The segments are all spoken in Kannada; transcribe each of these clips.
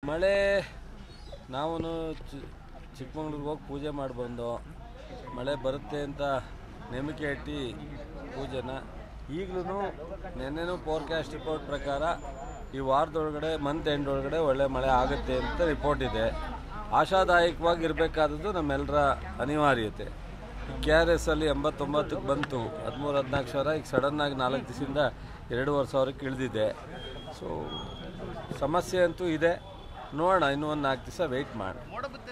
ಮಳೆ ನಾವು ಚಿಕ್ಕಮಂಗ್ಳೂರಿಗೆ ಹೋಗಿ ಪೂಜೆ ಮಾಡಿ ಬಂದು ಮಳೆ ಬರುತ್ತೆ ಅಂತ ನಂಬಿಕೆ ಇಟ್ಟು ಪೂಜೆನ ಈಗಲೂ ನೆನ್ನೆನೂ ಫೋರ್ಕಾಸ್ಟ್ ರಿಪೋರ್ಟ್ ಪ್ರಕಾರ ಈ ವಾರದೊಳಗಡೆ ಮಂತ್ ಎಂಡ್ ಒಳಗಡೆ ಒಳ್ಳೆ ಮಳೆ ಆಗುತ್ತೆ ಅಂತ ರಿಪೋರ್ಟ್ ಇದೆ ಆಶಾದಾಯಕವಾಗಿ ಇರಬೇಕಾದದ್ದು ನಮ್ಮೆಲ್ಲರ ಅನಿವಾರ್ಯತೆ ಕೆ ಆರ್ ಎಸ್ ಅಲ್ಲಿ ಎಂಬತ್ತೊಂಬತ್ತಕ್ಕೆ ಬಂತು ಹದಿಮೂರು ಹದಿನಾಲ್ಕು ಸಾವಿರ ಈಗ ಸಡನ್ನಾಗಿ ನಾಲ್ಕು ದಿವಸದಿಂದ ಎರಡೂವರೆ ಸಾವಿರಕ್ಕೆ ಇಳಿದಿದೆ ಸೊ ಸಮಸ್ಯೆ ಅಂತೂ ಇದೆ ನೋಡೋಣ ಇನ್ನೂ ಒಂದು ನಾಲ್ಕು ದಿವಸ ವೆಯ್ಟ್ ಮಾಡಿ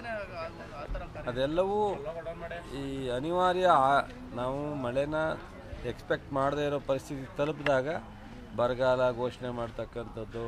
ಅದೆಲ್ಲವೂ ಈ ಅನಿವಾರ್ಯ ಆ- ನಾವು ಮಳೆನ ಎಕ್ಸ್ಪೆಕ್ಟ್ ಮಾಡದೇ ಇರೋ ಪರಿಸ್ಥಿತಿ ತಲುಪಿದಾಗ ಬರಗಾಲ ಘೋಷಣೆ ಮಾಡ್ತಕ್ಕಂಥದ್ದು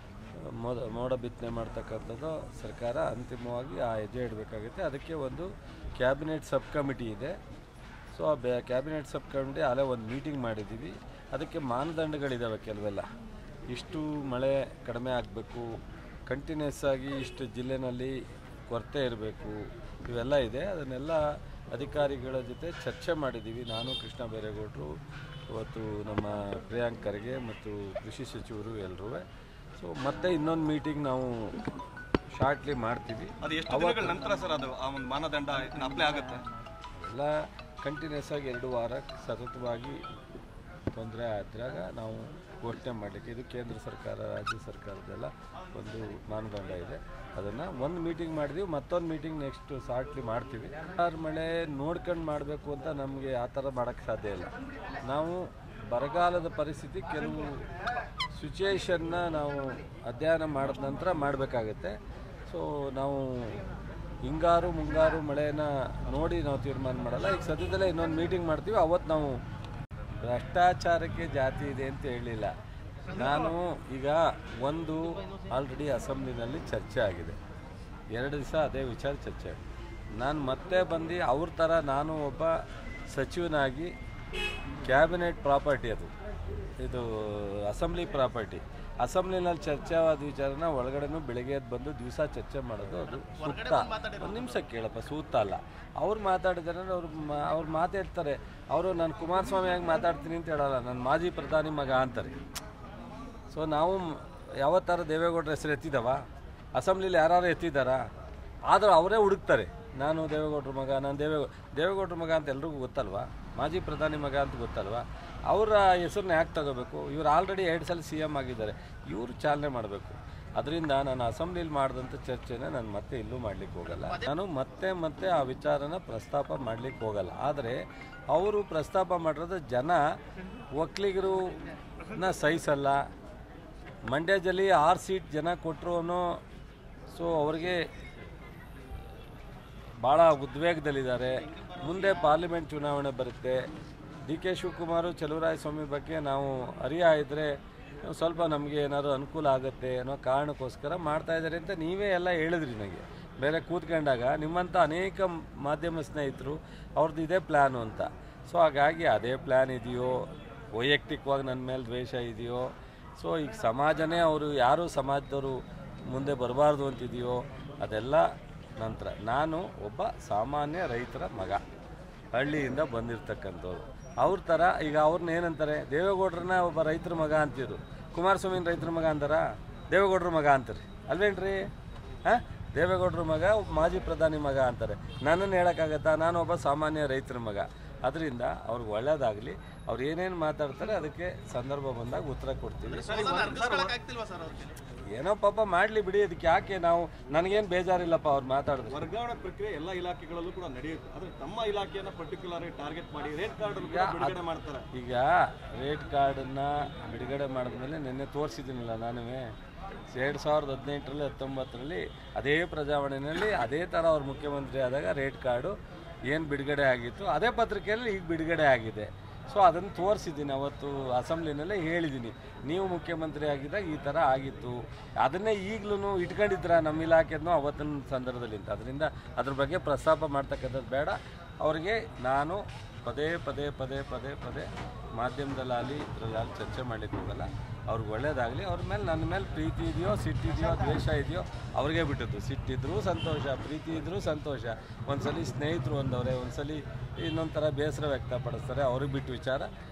ಮೋಡ ಮೋಡ ಬಿತ್ತನೆ ಮಾಡ್ತಕ್ಕಂಥದ್ದು ಸರ್ಕಾರ ಅಂತಿಮವಾಗಿ ಆ ಹೆಜ್ಜೆ ಇಡಬೇಕಾಗುತ್ತೆ ಅದಕ್ಕೆ ಒಂದು ಕ್ಯಾಬಿನೆಟ್ ಸಬ್ ಕಮಿಟಿ ಇದೆ ಸೊ ಆ ಬೆ ಕ್ಯಾಬಿನೆಟ್ ಸಬ್ ಕಮಿಟಿ ಅಲ್ಲೇ ಒಂದು ಮೀಟಿಂಗ್ ಮಾಡಿದ್ದೀವಿ ಅದಕ್ಕೆ ಮಾನದಂಡಗಳಿದ್ದಾವೆ ಕೆಲವೆಲ್ಲ ಇಷ್ಟು ಮಳೆ ಕಡಿಮೆ ಆಗಬೇಕು ಕಂಟಿನ್ಯೂಸ್ ಆಗಿ ಇಷ್ಟು ಜಿಲ್ಲೆನಲ್ಲಿ ಕೊರತೆ ಇರಬೇಕು ಇವೆಲ್ಲ ಇದೆ ಅದನ್ನೆಲ್ಲ ಅಧಿಕಾರಿಗಳ ಜೊತೆ ಚರ್ಚೆ ಮಾಡಿದ್ದೀವಿ ನಾನು ಕೃಷ್ಣ ಬೈರೇಗೌಡರು ಇವತ್ತು ನಮ್ಮ ಪ್ರಿಯಾಂಕ್ ಖರ್ಗೆ ಮತ್ತು ಕೃಷಿ ಸಚಿವರು ಎಲ್ಲರೂ ಸೊ ಮತ್ತೆ ಇನ್ನೊಂದು ಮೀಟಿಂಗ್ ನಾವು ಶಾರ್ಟ್ಲಿ ಮಾಡ್ತೀವಿ ಅದು ಎಷ್ಟು ದಿನಗಳ ನಂತರ ಸರ್ ಅದು ಆ ಒಂದು ಮಾನದಂಡ ಅಪ್ಲೈ ಆಗುತ್ತೆ ಎಲ್ಲ ಕಂಟಿನ್ಯೂಸ್ ಆಗಿ ಎರಡು ವಾರ ಸತತವಾಗಿ ತೊಂದರೆ ಆದಾಗ ನಾವು ಘೋಷಣೆ ಮಾಡಲಿಕ್ಕೆ ಇದು ಕೇಂದ್ರ ಸರ್ಕಾರ ರಾಜ್ಯ ಸರ್ಕಾರದೆಲ್ಲ ಒಂದು ಮಾನದಂಡ ಇದೆ ಅದನ್ನು ಒಂದು ಮೀಟಿಂಗ್ ಮಾಡಿದ್ವಿ ಮತ್ತೊಂದು ಮೀಟಿಂಗ್ ನೆಕ್ಸ್ಟ್ ಶಾರ್ಟ್ಲಿ ಮಾಡ್ತೀವಿ ಯಾರು ಮಳೆ ನೋಡ್ಕೊಂಡು ಮಾಡಬೇಕು ಅಂತ ನಮಗೆ ಆ ಥರ ಮಾಡೋಕ್ಕೆ ಸಾಧ್ಯ ಇಲ್ಲ ನಾವು ಬರಗಾಲದ ಪರಿಸ್ಥಿತಿ ಕೆಲವು ಸಿಚುಯೇಷನ್ನ ನಾವು ಅಧ್ಯಯನ ಮಾಡಿದ ನಂತರ ಮಾಡಬೇಕಾಗತ್ತೆ ಸೊ ನಾವು ಹಿಂಗಾರು ಮುಂಗಾರು ಮಳೆನ ನೋಡಿ ನಾವು ತೀರ್ಮಾನ ಮಾಡಲ್ಲ ಈಗ ಸದ್ಯದಲ್ಲೇ ಇನ್ನೊಂದು ಮೀಟಿಂಗ್ ಮಾಡ್ತೀವಿ ಅವತ್ತು ನಾವು ಭ್ರಷ್ಟಾಚಾರಕ್ಕೆ ಜಾತಿ ಇದೆ ಅಂತ ಹೇಳಿಲ್ಲ ನಾನು ಈಗ ಒಂದು ಆಲ್ರೆಡಿ ಅಸೆಂಬ್ಲಿನಲ್ಲಿ ಚರ್ಚೆ ಆಗಿದೆ ಎರಡು ದಿವಸ ಅದೇ ವಿಚಾರ ಚರ್ಚೆ ಆಗಿದೆ ನಾನು ಮತ್ತೆ ಬಂದು ಅವ್ರ ಥರ ನಾನು ಒಬ್ಬ ಸಚಿವನಾಗಿ ಕ್ಯಾಬಿನೆಟ್ ಪ್ರಾಪರ್ಟಿ ಅದು ಇದು ಅಸೆಂಬ್ಲಿ ಪ್ರಾಪರ್ಟಿ ಅಸೆಂಬ್ಲಿನಲ್ಲಿ ಚರ್ಚೆ ಆದ ವಿಚಾರನ ಒಳಗಡೆನೂ ಬೆಳಗ್ಗೆ ಎದ್ದು ಬಂದು ದಿವಸ ಚರ್ಚೆ ಮಾಡೋದು ಅದು ಸೂಕ್ತ ಒಂದು ನಿಮಿಷ ಕೇಳಪ್ಪ ಸೂಕ್ತ ಅಲ್ಲ ಅವ್ರು ಮಾತಾಡಿದಾರೆ ಅವ್ರು ಮಾ ಅವ್ರು ಮಾತಾಡ್ತಾರೆ ಅವರು ನಾನು ಕುಮಾರಸ್ವಾಮಿ ಆಗಿ ಮಾತಾಡ್ತೀನಿ ಅಂತ ಹೇಳಲ್ಲ ನಾನು ಮಾಜಿ ಪ್ರಧಾನಿ ಮಗ ಅಂತಾರೆ ಸೊ ನಾವು ಯಾವತ್ತಾರ ದೇವೇಗೌಡರ ಹೆಸರು ಎತ್ತಿದವ ಅಸೆಂಬ್ಲಿಲಿ ಯಾರು ಎತ್ತಿದ್ದಾರಾ ಆದರೂ ಅವರೇ ಹುಡುಕ್ತಾರೆ ನಾನು ದೇವೇಗೌಡರ ಮಗ ನಾನು ದೇವೇ ದೇವೇಗೌಡರ ಮಗ ಅಂತ ಎಲ್ರಿಗೂ ಗೊತ್ತಲ್ವಾ ಮಾಜಿ ಪ್ರಧಾನಿ ಮಗ ಅಂತ ಗೊತ್ತಲ್ವಾ ಅವರ ಹೆಸರನ್ನ ಯಾಕೆ ತಗೋಬೇಕು ಇವ್ರು ಆಲ್ರೆಡಿ ಎರಡು ಸಲ ಸಿ ಎಮ್ ಆಗಿದ್ದಾರೆ ಇವರು ಚಾಲನೆ ಮಾಡಬೇಕು ಅದರಿಂದ ನಾನು ಅಸೆಂಬ್ಲಿಲಿ ಮಾಡಿದಂಥ ಚರ್ಚೆನ ನಾನು ಮತ್ತೆ ಇಲ್ಲೂ ಮಾಡ್ಲಿಕ್ಕೆ ಹೋಗಲ್ಲ ನಾನು ಮತ್ತೆ ಮತ್ತೆ ಆ ವಿಚಾರನ ಪ್ರಸ್ತಾಪ ಮಾಡ್ಲಿಕ್ಕೆ ಹೋಗಲ್ಲ ಆದರೆ ಅವರು ಪ್ರಸ್ತಾಪ ಮಾಡಿರೋದು ಜನ ಒಕ್ಕಲಿಗರನ್ನ ಸಹಿಸಲ್ಲ ಮಂಡ್ಯದಲ್ಲಿ ಆರು ಸೀಟ್ ಜನ ಕೊಟ್ಟರು ಅನ್ನೋ ಸೊ ಅವ್ರಿಗೆ ಭಾಳ ಉದ್ವೇಗದಲ್ಲಿದ್ದಾರೆ ಮುಂದೆ ಪಾರ್ಲಿಮೆಂಟ್ ಚುನಾವಣೆ ಬರುತ್ತೆ ಡಿ ಕೆ ಶಿವಕುಮಾರು ಚಲುವರಾಯ ಸ್ವಾಮಿ ಬಗ್ಗೆ ನಾವು ಅರಿಯ ಇದ್ದರೆ ಸ್ವಲ್ಪ ನಮಗೆ ಏನಾದ್ರು ಅನುಕೂಲ ಆಗುತ್ತೆ ಅನ್ನೋ ಕಾರಣಕ್ಕೋಸ್ಕರ ಮಾಡ್ತಾ ಇದ್ದಾರೆ ಅಂತ ನೀವೇ ಎಲ್ಲ ಹೇಳಿದ್ರಿ ನನಗೆ ಬೇರೆ ಕೂತ್ಕೊಂಡಾಗ ನಿಮ್ಮಂಥ ಅನೇಕ ಮಾಧ್ಯಮ ಸ್ನೇಹಿತರು ಅವ್ರದ್ದು ಇದೇ ಪ್ಲ್ಯಾನು ಅಂತ ಸೊ ಹಾಗಾಗಿ ಅದೇ ಪ್ಲ್ಯಾನ್ ಇದೆಯೋ ವೈಯಕ್ತಿಕವಾಗಿ ನನ್ನ ಮೇಲೆ ದ್ವೇಷ ಇದೆಯೋ ಸೊ ಈಗ ಸಮಾಜನೇ ಅವರು ಯಾರು ಸಮಾಜದವರು ಮುಂದೆ ಬರಬಾರ್ದು ಅಂತಿದೆಯೋ ಅದೆಲ್ಲ ನಂತರ ನಾನು ಒಬ್ಬ ಸಾಮಾನ್ಯ ರೈತರ ಮಗ ಹಳ್ಳಿಯಿಂದ ಬಂದಿರ್ತಕ್ಕಂಥವ್ರು ಅವ್ರ ಥರ ಈಗ ಅವ್ರನ್ನ ಏನಂತಾರೆ ದೇವೇಗೌಡ್ರನ್ನ ಒಬ್ಬ ರೈತರ ಮಗ ಅಂತಿದ್ರು ಕುಮಾರಸ್ವಾಮಿನ ರೈತರ ಮಗ ಅಂತಾರ ದೇವೇಗೌಡ್ರ ಮಗ ಅಂತಾರೆ ಅಲ್ವೇನ್ರಿ ಹಾಂ ದೇವೇಗೌಡ್ರ ಮಗ ಒಬ್ಬ ಮಾಜಿ ಪ್ರಧಾನಿ ಮಗ ಅಂತಾರೆ ನನ್ನನ್ನು ಹೇಳೋಕ್ಕಾಗತ್ತಾ ನಾನು ಒಬ್ಬ ಸಾಮಾನ್ಯ ರೈತರ ಮಗ ಅದರಿಂದ ಅವ್ರಿಗೆ ಒಳ್ಳೇದಾಗಲಿ ಅವ್ರು ಏನೇನು ಮಾತಾಡ್ತಾರೆ ಅದಕ್ಕೆ ಸಂದರ್ಭ ಬಂದಾಗ ಉತ್ತರ ಕೊಡ್ತೀವಿ ಏನೋ ಪಾಪ ಮಾಡಲಿ ಬಿಡಿ ಅದಕ್ಕೆ ಯಾಕೆ ನಾವು ನನಗೇನು ಬೇಜಾರಿಲ್ಲಪ್ಪ ಅವ್ರು ಮಾತಾಡಿದ್ರು ವರ್ಗಾವಣೆ ಪ್ರಕ್ರಿಯೆ ಎಲ್ಲ ಇಲಾಖೆಗಳಲ್ಲೂ ಕೂಡ ನಡೆಯುತ್ತೆ ಆದ್ರೆ ತಮ್ಮ ಇಲಾಖೆಯನ್ನ ಪರ್ಟಿಕ್ಯುಲರ್ ಟಾರ್ಗೆಟ್ ಮಾಡಿ ರೇಟ್ ಕಾರ್ಡ್ ಕೂಡ ಬಿಡುಗಡೆ ಮಾಡ್ತಾರೆ ಈಗ ರೇಟ್ ಕಾರ್ಡನ್ನು ಬಿಡುಗಡೆ ಮಾಡಿದ್ಮೇಲೆ ನಿನ್ನೆ ತೋರಿಸಿದ್ದೀನಲ್ಲ ನಾನುವೇ ಎರಡು ಸಾವಿರದ ಹದಿನೆಂಟರಲ್ಲಿ ಹತ್ತೊಂಬತ್ತರಲ್ಲಿ ಅದೇ ಪ್ರಜಾವಾಣಿನಲ್ಲಿ ಅದೇ ಥರ ಅವ್ರು ಮುಖ್ಯಮಂತ್ರಿ ಆದಾಗ ರೇಟ್ ಕಾರ್ಡು ಏನು ಬಿಡುಗಡೆ ಆಗಿತ್ತು ಅದೇ ಪತ್ರಿಕೆಯಲ್ಲಿ ಈಗ ಬಿಡುಗಡೆ ಆಗಿದೆ ಸೊ ಅದನ್ನು ತೋರಿಸಿದ್ದೀನಿ ಅವತ್ತು ಅಸೆಂಬ್ಲಿನಲ್ಲೇ ಹೇಳಿದ್ದೀನಿ ನೀವು ಮುಖ್ಯಮಂತ್ರಿ ಆಗಿದ್ದಾಗ ಈ ಥರ ಆಗಿತ್ತು ಅದನ್ನೇ ಈಗಲೂ ಇಟ್ಕೊಂಡಿದ್ರ ನಮ್ಮ ಇಲಾಖೆನೂ ಅವತ್ತಿನ ಸಂದರ್ಭದಲ್ಲಿ ಅಂತ ಅದರಿಂದ ಅದ್ರ ಬಗ್ಗೆ ಪ್ರಸ್ತಾಪ ಮಾಡ್ತಕ್ಕಂಥದ್ದು ಬೇಡ ಅವ್ರಿಗೆ ನಾನು ಪದೇ ಪದೇ ಪದೇ ಪದೇ ಪದೇ ಮಾಧ್ಯಮದಲ್ಲಾಗಲಿ ಇದರಲ್ಲಾಗಲಿ ಚರ್ಚೆ ಮಾಡಲಿಕ್ಕೆ ಹೋಗಲ್ಲ ಅವ್ರಿಗೆ ಒಳ್ಳೇದಾಗಲಿ ಅವ್ರ ಮೇಲೆ ನನ್ನ ಮೇಲೆ ಪ್ರೀತಿ ಇದೆಯೋ ಸಿಟ್ಟಿದೆಯೋ ದ್ವೇಷ ಇದೆಯೋ ಅವ್ರಿಗೆ ಬಿಟ್ಟದ್ದು ಸಿಟ್ಟಿದ್ರೂ ಸಂತೋಷ ಪ್ರೀತಿ ಇದ್ರೂ ಸಂತೋಷ ಒಂದ್ಸಲಿ ಸ್ನೇಹಿತರು ಒಂದವ್ರೆ ಒಂದ್ಸಲಿ ಇನ್ನೊಂದು ಥರ ಬೇಸರ ವ್ಯಕ್ತಪಡಿಸ್ತಾರೆ ಅವ್ರಿಗೆ ಬಿಟ್ಟು ವಿಚಾರ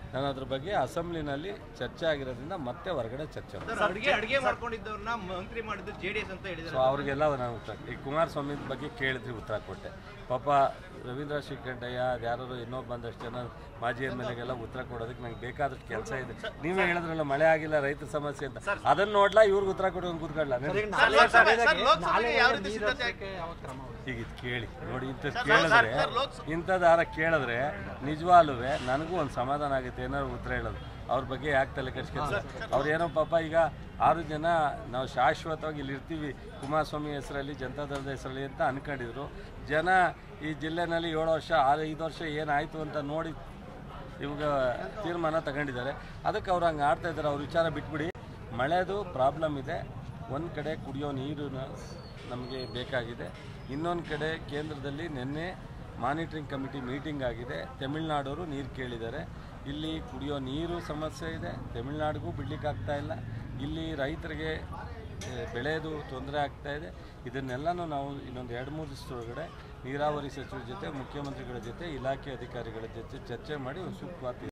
ನಾನು ಅದ್ರ ಬಗ್ಗೆ ಅಸೆಂಬ್ಲಿನಲ್ಲಿ ಚರ್ಚೆ ಆಗಿರೋದ್ರಿಂದ ಮತ್ತೆ ಹೊರಗಡೆ ಚರ್ಚೆ ಮಾಡ್ತೀನಿ. ಅಡುಗೆ ಅಡುಗೆ ಮಾಡ್ಕೊಂಡಿದ್ದವ್ರನ್ನ ಮಂತ್ರಿ ಮಾಡಿದ್ದು ಜೆಡಿಎಸ್ ಅಂತ ಹೇಳಿದ್ದಾರೆ ಸೊ ಅವ್ರಿಗೆಲ್ಲ ನಾನು ಉತ್ತರ ಈ ಕುಮಾರಸ್ವಾಮಿ ಬಗ್ಗೆ ಕೇಳಿದ್ರಿ ಉತ್ತರ ಕೊಟ್ಟೆ ಪಾಪ ರವೀಂದ್ರ ಶ್ರೀಕಂಠಯ್ಯ ಯಾರು ಇನ್ನೊಬ್ಬ ಬಂದಷ್ಟು ಜನ ಮಾಜಿ ಎಮ್ ಎಲ್ ಎಗೆಲ್ಲ ಉತ್ತರ ಕೊಡೋದಕ್ಕೆ ನಂಗೆ ಬೇಕಾದಷ್ಟು ಕೆಲಸ ಇದೆ ನೀವೇ ಹೇಳಿದ್ರಲ್ಲ ಮಳೆ ಆಗಿಲ್ಲ ರೈತರ ಸಮಸ್ಯೆ ಅಂತ ಅದನ್ನ ನೋಡ್ಲಾ ಇವ್ರಿಗೆ ಉತ್ತರ ಕೊಡೋದು ಕೂತ್ಕೊಳ್ಳ ಸರ್, ಲೋಕಸಭೆ- ಸರ್, ಲೋಕಸಭೆಗೆ ಯಾವ ರೀತಿ ಸಿದ್ಧತೆ ಆಗಿ- ಈಗ ಇದು ಕೇಳಿ ನೋಡಿ ಇಂಥದ್ದು ಕೇಳಿದ್ರೆ ಇಂಥದ್ದಾರ ಕೇಳಿದ್ರೆ ನಿಜವಾಗ್ಲೂ ನನಗೂ ಒಂದು ಸಮಾಧಾನ ಆಗುತ್ತೆ ಏನಾದ್ರು ಉತ್ತರ ಹೇಳೋದು ಅವ್ರ ಬಗ್ಗೆ ಯಾಕೆ ತಲೆ ಕೆಡ್ಸ್ಕೊತಾರೆ ಅವ್ರು ಏನೋ ಪಾಪ ಈಗ ಆರು ಜನ ನಾವು ಶಾಶ್ವತವಾಗಿ ಇಲ್ಲಿ ಇರ್ತೀವಿ ಕುಮಾರಸ್ವಾಮಿ ಹೆಸರಲ್ಲಿ ಜನತಾದಳದ ಹೆಸರಲ್ಲಿ ಅಂತ ಅನ್ಕೊಂಡಿದ್ರು ಜನ ಈ ಜಿಲ್ಲೆನಲ್ಲಿ ಏಳು ವರ್ಷ ಆರು ಐದು ವರ್ಷ ಏನಾಯಿತು ಅಂತ ನೋಡಿ ಇವಾಗ ತೀರ್ಮಾನ ತಗೊಂಡಿದ್ದಾರೆ ಅದಕ್ಕೆ ಅವ್ರು ಹಂಗೆ ಆಡ್ತಾ ಇದ್ದಾರೆ ಅವ್ರ ವಿಚಾರ ಬಿಟ್ಬಿಡಿ ಮಳೆದು ಪ್ರಾಬ್ಲಮ್ ಇದೆ ಒಂದು ಕಡೆ ಕುಡಿಯೋ ನೀರು ನಮಗೆ ಬೇಕಾಗಿದೆ ಇನ್ನೊಂದು ಕಡೆ ಕೇಂದ್ರದಲ್ಲಿ ನಿನ್ನೆ ಮಾನಿಟ್ರಿಂಗ್ ಕಮಿಟಿ ಮೀಟಿಂಗ್ ಆಗಿದೆ ತಮಿಳ್ನಾಡವರು ನೀರು ಕೇಳಿದ್ದಾರೆ ಇಲ್ಲಿ ಕುಡಿಯೋ ನೀರು ಸಮಸ್ಯೆ ಇದೆ ತಮಿಳ್ನಾಡಿಗೂ ಬಿಡ್ಲಿಕ್ಕೆ ಆಗ್ತಾ ಇಲ್ಲ ಇಲ್ಲಿ ರೈತರಿಗೆ ಆ, ಬೆಳೆಯೋದು ತೊಂದರೆ ಆಗ್ತಾ ಇದೆ ಇದನ್ನೆಲ್ಲನೂ ನಾವು ಇನ್ನೊಂದು ಎರಡು ಮೂರು ದಿವಸದೊಳಗಡೆ ನೀರಾವರಿ ಸಚಿವರ ಜೊತೆ ಮುಖ್ಯಮಂತ್ರಿಗಳ ಜೊತೆ ಇಲಾಖೆ ಅಧಿಕಾರಿಗಳ ಜೊತೆ ಚರ್ಚೆ ಮಾಡಿ ಒಂದು ಸೂಕ್ತವಾದ